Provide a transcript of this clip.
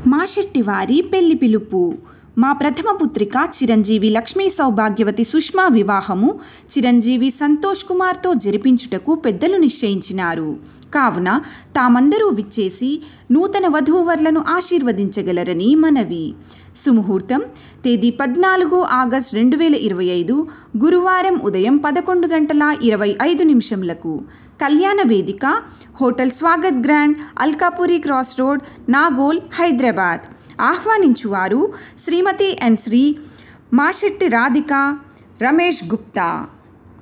మా శెట్టివారి పెళ్లి పిలుపు మా ప్రథమ పుత్రిక చిరంజీవి లక్ష్మీ సౌభాగ్యవతి సుష్మా వివాహము చిరంజీవి సంతోష్ కుమార్తో జరిపించుటకు పెద్దలు నిశ్చయించినారు కావున తామందరూ విచ్చేసి నూతన వధూవరులను ఆశీర్వదించగలరని మనవి సుముహూర్తం తేదీ పద్నాలుగు ఆగస్ట్ రెండు వేల ఇరవై ఐదు గురువారం ఉదయం పదకొండు గంటల ఇరవై ఐదు నిమిషంలకు కళ్యాణ వేదిక hotel Swagath Grand Alkapuri cross road Nagole Hyderabad ఆహ్వానించువారు శ్రీమతి ఎన్ శ్రీ మాషెట్టి రాధిక రమేష్ గుప్తా